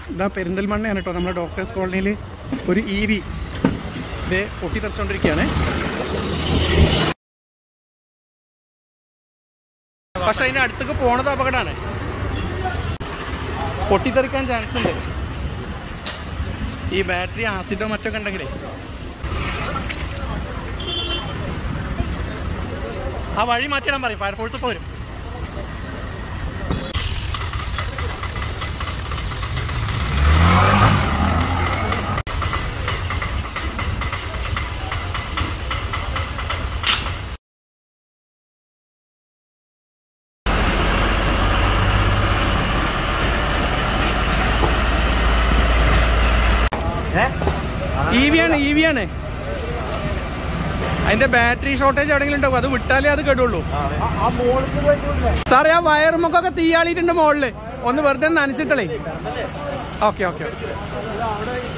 ഇതാ പെരിന്തൽമണ്ണയാണ് കേട്ടോ നമ്മുടെ ഡോക്ടേഴ്സ് കോളനിയിൽ ഒരു ഇ വി ഇത് പൊട്ടിത്തെറിച്ചോണ്ടിരിക്കുകയാണ് പക്ഷെ അതിന്റെ അടുത്തേക്ക് പോണത് അപകടമാണ് പൊട്ടിത്തെറിക്കാൻ ചാൻസ് ഉണ്ട് ഈ ബാറ്ററി ആസിഡോ മറ്റോ ഒക്കെ ഉണ്ടെങ്കിലേ ആ വഴി മാറ്റിയിടാൻ പറയും ഫയർഫോഴ്സ് ഇപ്പോൾ വരും ഇ വി ആണ് ഇ വി ആണ് അതിന്റെ ബാറ്ററി ഷോർട്ടേജ് എവിടെയെങ്കിലും ഉണ്ടാവും അത് വിട്ടാലേ അത് കേടുള്ളൂ സാറേ ആ വയറുമൊക്കെ തീയാളിയിട്ടുണ്ട് മുകളില് ഒന്ന് വെറുതെ നനച്ചിട്ടളേ ഓക്കെ ഓക്കെ